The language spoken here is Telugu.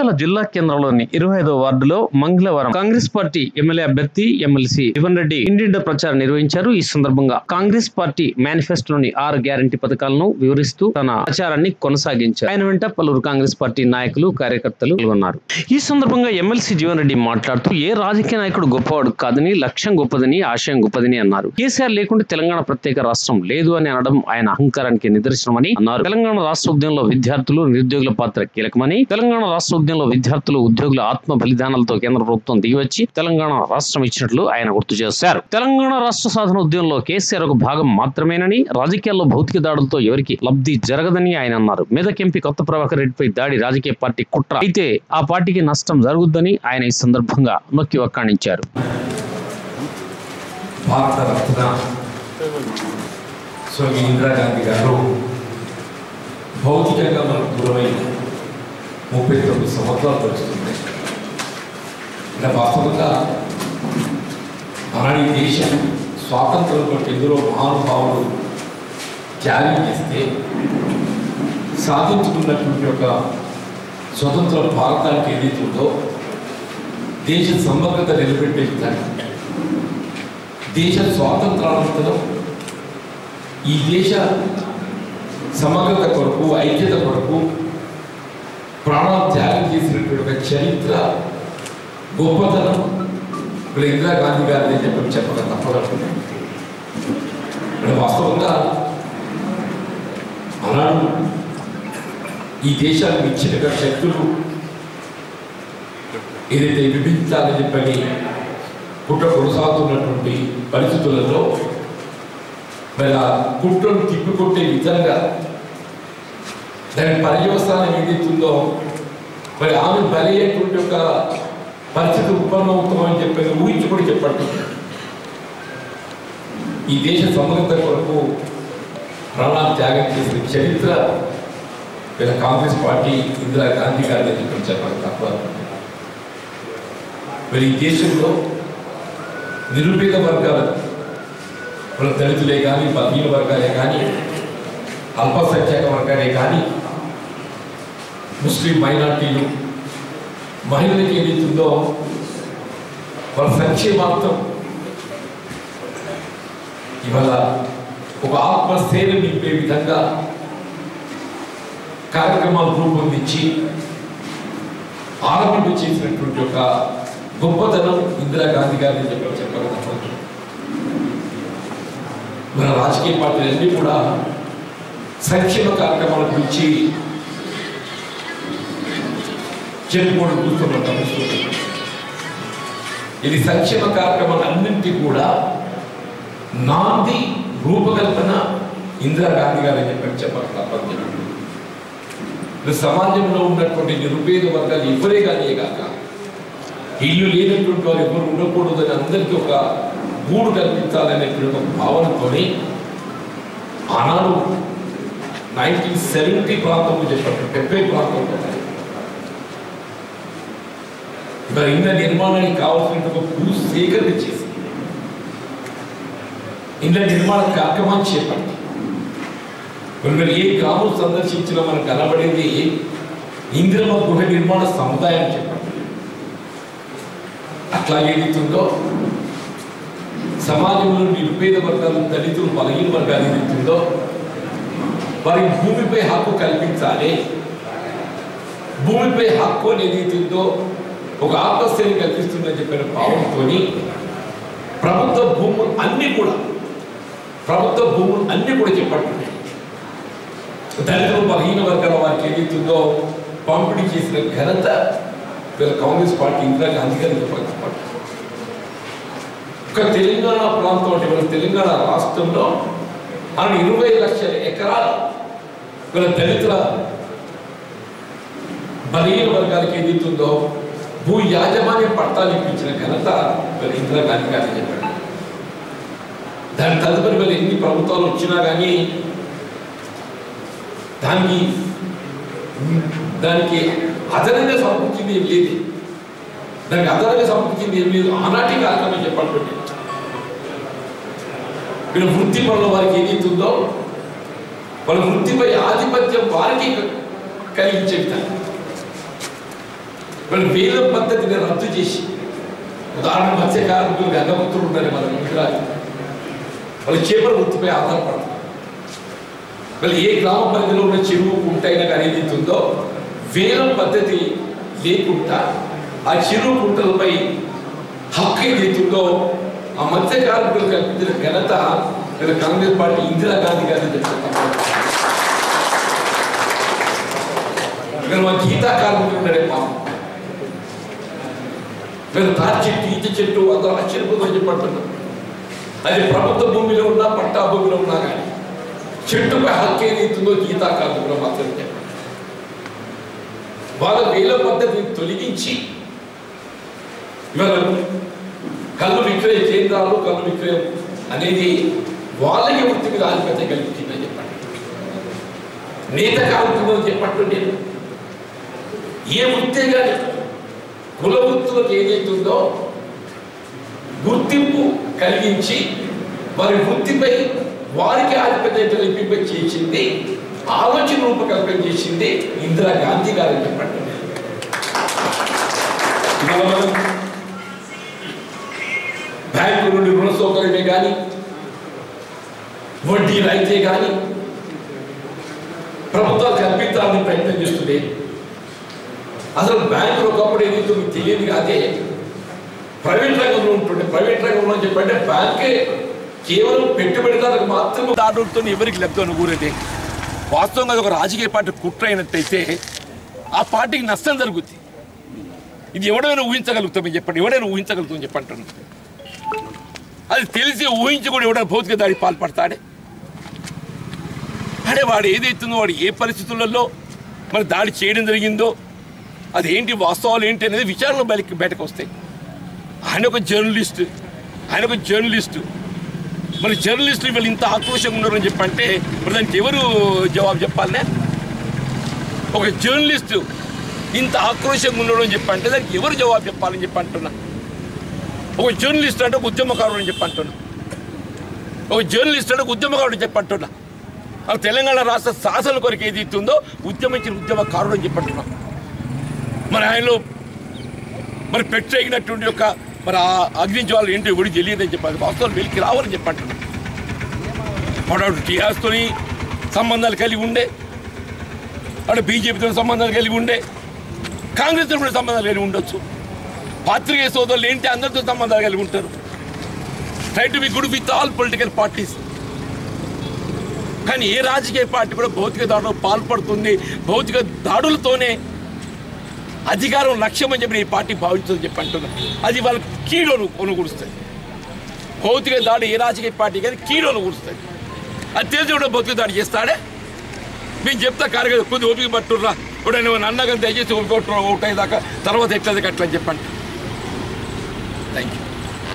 జగిత్యాల జిల్లా కేంద్రంలోని ఇరవై ఐదో వార్డులో మంగళవారం కాంగ్రెస్ పార్టీ ఎమ్మెల్యే అభ్యర్థి ఎమ్మెల్సీ జీవన్ రెడ్డి ఇంటింటి ప్రచారం నిర్వహించారు ఈ సందర్భంగా కాంగ్రెస్ పార్టీ మేనిఫెస్టోలోని ఆరు గ్యారంటీ పథకాలను వివరిస్తూ తన ప్రచారాన్ని కొనసాగించారు ఆయన వెంట పలువురు కాంగ్రెస్ పార్టీ నాయకులు కార్యకర్తలు పాల్గొన్నారు ఈ సందర్భంగా ఎమ్మెల్సీ జీవన్ రెడ్డి మాట్లాడుతూ ఏ రాజకీయ నాయకుడు గొప్పవాడు కాదని లక్ష్యం గొప్పదని ఆశయం గొప్పదని అన్నారు కేసీఆర్ లేకుంటే తెలంగాణ ప్రత్యేక రాష్ట్రం లేదు అని అనడం ఆయన అహంకారానికి నిదర్శనమని అన్నారు తెలంగాణ రాష్ట్ర ఉద్యమంలో విద్యార్థులు నిరుద్యోగుల పాత్ర కీలకమని తెలంగాణ రాష్ట్ర ఉద్యమంలో విద్యార్థులు ఉద్యోగుల ఆత్మ బలిదానాలతో కేంద్ర ప్రభుత్వం దిగివచ్చి తెలంగాణ రాష్ట్రం ఇచ్చినట్లు ఆయన గుర్తు చేశారు తెలంగాణ రాష్ట్ర సాధన ఉద్యమంలో కేసీఆర్ ఒక భాగం మాత్రమేనని రాజకీయాల్లో భౌతిక దాడులతో ఎవరికి లబ్ధి జరగదని ఆయన అన్నారు మెదక్ ఎంపీ కొత్త ప్రభాకర్ రెడ్డిపై దాడి రాజకీయ పార్టీ కుట్ర అయితే ఆ పార్టీకి నష్టం జరుగుద్దని ఆయన ఈ సందర్భంగా నొక్కి వక్కాణించారు భారత రత్న స్వామి ఇందిరాగాంధీ గారు భౌతికంగా మనకు దూరమై ముప్పై తొమ్మిది సంవత్సరాలు గడుస్తుంది ఇలా వాస్తవంగా మన ఈ దేశం స్వాతంత్రం కొరకు ఎందరో మహానుభావులు త్యాగం చేస్తే సాధించుకున్నటువంటి ఒక స్వతంత్ర భారతానికి ఏదైతే ఉందో దేశ సమగ్రత నిలబెట్టే విధంగా దేశ స్వాతంత్రానంతరం ఈ దేశ సమగ్రత కొరకు ఐక్యత కొరకు ప్రాణాలు త్యాగం చేసినటువంటి ఒక చరిత్ర గొప్పతనం ఇప్పుడు ఇందిరాగాంధీ గారిని చెప్పి చెప్పక తప్పదనుకున్నాను ఇక్కడ వాస్తవంగా ఆనాడు ఈ దేశానికి ఇచ్చిన శక్తులు ఏదైతే విభించాలని చెప్పని కుట్ర కొనసాగుతున్నటువంటి పరిస్థితులలో మరి ఆ కుట్రను తిప్పికొట్టే విధంగా దాని పర్యవసానం ఏదైతుందో మరి ఆమె బలి అయ్యేటువంటి ఒక పరిస్థితి ఉత్పన్నమవుతామని చెప్పి ఊహించి కూడా చెప్పండి ఈ దేశ సమగ్రత కొరకు ప్రాణాలు త్యాగం చేసిన చరిత్ర వీళ్ళ కాంగ్రెస్ పార్టీ ఇందిరా గాంధీ గారిని చెప్పని చెప్పాలి తప్ప మరి ఈ దేశంలో నిరుపేద వర్గాలు మన దళితులే కానీ బలహీన వర్గాలే కానీ అల్పసంఖ్యాక వర్గాలే కానీ ముస్లిం మైనార్టీలు మహిళలకి ఏదైతుందో వాళ్ళ సంక్షేమార్థం ఇవాళ ఒక ఆత్మస్థైర్యం నింపే విధంగా కార్యక్రమాలు రూపొందించి ఆరంభింపు చేసినటువంటి ఒక గొప్పతనం ఇందిరాగాంధీ గారిని చెప్పి చెప్పక తప్పదు మన రాజకీయ పార్టీలన్నీ కూడా సంక్షేమ కార్యక్రమాల గురించి చెప్పుకోవడం చూస్తున్న పరిస్థితి ఇది సంక్షేమ కార్యక్రమాలు అన్నింటి కూడా నాంది రూపకల్పన ఇందిరాగాంధీ గారు అని చెప్పి చెప్పక తప్పదు చెప్పండి ఇప్పుడు సమాజంలో ఉన్నటువంటి నిరుపేద వర్గాలు ఎవరే కానీ కాక ఇల్లు లేనటువంటి వారు ఎవరు ఉండకూడదని అందరికీ ఒక గూడు కల్పించాలనేటువంటి ఒక భావనతోని ఆనాడు నైన్టీన్ సెవెంటీ ప్రాంతంలో చెప్పారు డెబ్బై ప్రాంతంలో మరి ఇళ్ళ నిర్మాణానికి కావాల్సిన ఒక భూ సేకరణ చేసి ఇళ్ళ నిర్మాణ కార్యక్రమాన్ని చేపట్టి మరి మీరు ఏ గ్రామం సందర్శించినా మనకు కనబడేది ఇంద్రమ గృహ నిర్మాణ సముదాయం చెప్పండి అట్లా ఏదైతుందో సమాజంలో నిరుపేద వర్గాలు దళితులు బలహీన వర్గాలు ఏదైతుందో వారి భూమిపై హక్కు కల్పించాలి భూమిపై హక్కు అనేది ఏదైతుందో ఒక ఆత్మస్థైర్యం కల్పిస్తుందని చెప్పిన భావంతో ప్రభుత్వ భూములు అన్నీ కూడా ప్రభుత్వ భూములు అన్నీ కూడా చెప్పట్టున్నాయి దళితులు బలహీన వర్గాల వారికి ఏదైతుందో పంపిణీ చేసిన ఘనత వీళ్ళ కాంగ్రెస్ పార్టీ ఇందిరాగాంధీ గారి చెప్పకపోవడం ఒక తెలంగాణ ప్రాంతం అంటే మన తెలంగాణ రాష్ట్రంలో మనం ఇరవై లక్షల ఎకరాలు వీళ్ళ దళితుల బలహీన వర్గాలకి ఏదైతుందో భూ యాజమాన్య పట్టాలు ఇప్పించిన ఘనత వీళ్ళ ఇందిరాగాంధీ గారిని చెప్పాడు దాని తదుపరి వీళ్ళు ఎన్ని ప్రభుత్వాలు వచ్చినా కానీ దానికి దానికి అదనంగా సమకూర్చింది ఏం లేదు దానికి అదనంగా సమకూర్చింది ఏం లేదు ఆనాటి కార్యక్రమం చెప్పండి వీళ్ళ వృత్తి పనుల వారికి ఏదైతుందో వాళ్ళ వృత్తిపై ఆధిపత్యం వారికి కలిగించే విధంగా వీళ్ళు వేల పద్ధతిని రద్దు చేసి ఉదాహరణ మత్స్య కార్మికులు గంగపుత్రులు ఉన్నారు మన గుజరాత్ వాళ్ళు చేపల వృత్తిపై ఆధారపడతారు వీళ్ళు ఏ గ్రామ పరిధిలో ఉన్న చెరువు కుంటైనా కానీ ఏది ఉందో వేలం పద్ధతి లేకుండా ఆ చెరువు కుంటలపై హక్కు ఏదైతుందో ఆ మత్స్య కార్మికులు కల్పించిన ఘనత వీళ్ళ కాంగ్రెస్ పార్టీ ఇందిరాగాంధీ గారిని చెప్తున్నారు ఇక్కడ మా గీతా కార్మికులు ఉన్నాడే పాపం వీళ్ళు తాటి చెట్టు ఈత చెట్టు అందరూ ఆశ్చర్యపోతుందని చెప్పంటున్నారు అది ప్రభుత్వ భూమిలో ఉన్నా పట్టా భూమిలో ఉన్నా కానీ చెట్టుపై హక్కు ఏదైతుందో గీతా కార్మికులు మాత్రం చెప్పండి వాళ్ళ వేల పద్ధతిని తొలగించి ఇవాళ కళ్ళు విక్రయ కేంద్రాలు కళ్ళు విక్రయం అనేది వాళ్ళకి వృత్తి మీద ఆధిపత్యం కల్పించిందని చెప్పండి నేత కార్మికులు చెప్పట్టు నేను ఏ వృత్తే కానీ కుల వృత్తులకు ఏదైతుందో గుర్తింపు కలిగించి వారి వృత్తిపై వారికి ఆధిపత్యం కల్పింప చేసింది ఆలోచన రూపకల్పన చేసింది ఇందిరా గాంధీ గారు చెప్పండి ఇవాళ మనం బ్యాంకు నుండి రుణ సౌకర్యమే కానీ వడ్డీలు అయితే కానీ ప్రభుత్వాలు కల్పించాలని ప్రయత్నం చేస్తుంది అసలు బ్యాంకులు ఒకప్పుడు ఏదైతే మీకు తెలియదు కాదే ప్రైవేట్ రంగంలో ఉంటుండే ప్రైవేట్ రంగంలో అని చెప్పంటే బ్యాంకే కేవలం పెట్టుబడిదారులకు మాత్రమే దాడులతో ఎవరికి లబ్ధి ఊరేది వాస్తవంగా అది ఒక రాజకీయ పార్టీ కుట్ర అయినట్టయితే ఆ పార్టీకి నష్టం జరుగుద్ది ఇది ఎవడైనా ఊహించగలుగుతామని చెప్పండి ఎవడైనా ఊహించగలుగుతామని చెప్పంటాను అది తెలిసి ఊహించి కూడా ఎవడైనా భౌతిక దాడి పాల్పడతాడే అడే వాడు ఏదైతుందో వాడు ఏ పరిస్థితులలో మరి దాడి చేయడం జరిగిందో అది ఏంటి వాస్తవాలు ఏంటి అనేది విచారణలో బయటకు బయటకు వస్తాయి ఆయన ఒక జర్నలిస్ట్ ఆయన ఒక జర్నలిస్టు మరి జర్నలిస్టులు వీళ్ళు ఇంత ఆక్రోషంగా ఉన్నారని చెప్పంటే మరి దానికి ఎవరు జవాబు చెప్పాలనే ఒక జర్నలిస్టు ఇంత ఆక్రోషంగా ఉన్నాడు అని చెప్పంటే దానికి ఎవరు జవాబు చెప్పాలని చెప్పి అంటున్నా ఒక జర్నలిస్ట్ అంటే ఒక ఉద్యమకారుడు అని చెప్పి అంటున్నా ఒక జర్నలిస్ట్ అంటే ఒక ఉద్యమకారుడు అని చెప్పి అంటున్నా ఆ తెలంగాణ రాష్ట్ర శాసన కొరకు ఏది ఇస్తుందో ఉద్యమించిన ఉద్యమకారుడు అని చెప్పి అంటున్నా మరి ఆయనలో మరి పెట్టగినటువంటి యొక్క మరి ఆ అగ్నించి వాళ్ళు ఏంటో ఎవరికి తెలియదని చెప్పాలి వాస్తవాలు వెలికి రావాలని చెప్పంటున్నాను వాడు టీఆర్ఎస్తోని సంబంధాలు కలిగి ఉండే వాడు బీజేపీతో సంబంధాలు కలిగి ఉండే కాంగ్రెస్తో కూడా సంబంధాలు కలిగి ఉండొచ్చు పాత్రికేయ సోదరులు ఏంటి అందరితో సంబంధాలు కలిగి ఉంటారు try to be good with all political parties కానీ ఏ రాజకీయ పార్టీ కూడా భౌతిక దాడులు పాల్పడుతుంది భౌతిక దాడులతోనే అధికారం లక్ష్యం అని చెప్పి ఈ పార్టీ భావించదని చెప్పి అంటున్నాను అది వాళ్ళకి కీడోను కొనుగూడుస్తుంది భౌతిక దాడి ఏ రాజకీయ పార్టీ కానీ కీడోను కూడుస్తుంది అది తెలిసి కూడా భౌతిక దాడి చేస్తాడే మేము చెప్తా కార్యకర్త కొద్ది ఓపిక పట్టుర్రా ఇప్పుడు నేను అన్నగా దయచేసి ఓపిక ఒకటి దాకా తర్వాత ఎట్లది అట్లా అని చెప్పండి థ్యాంక్ యూ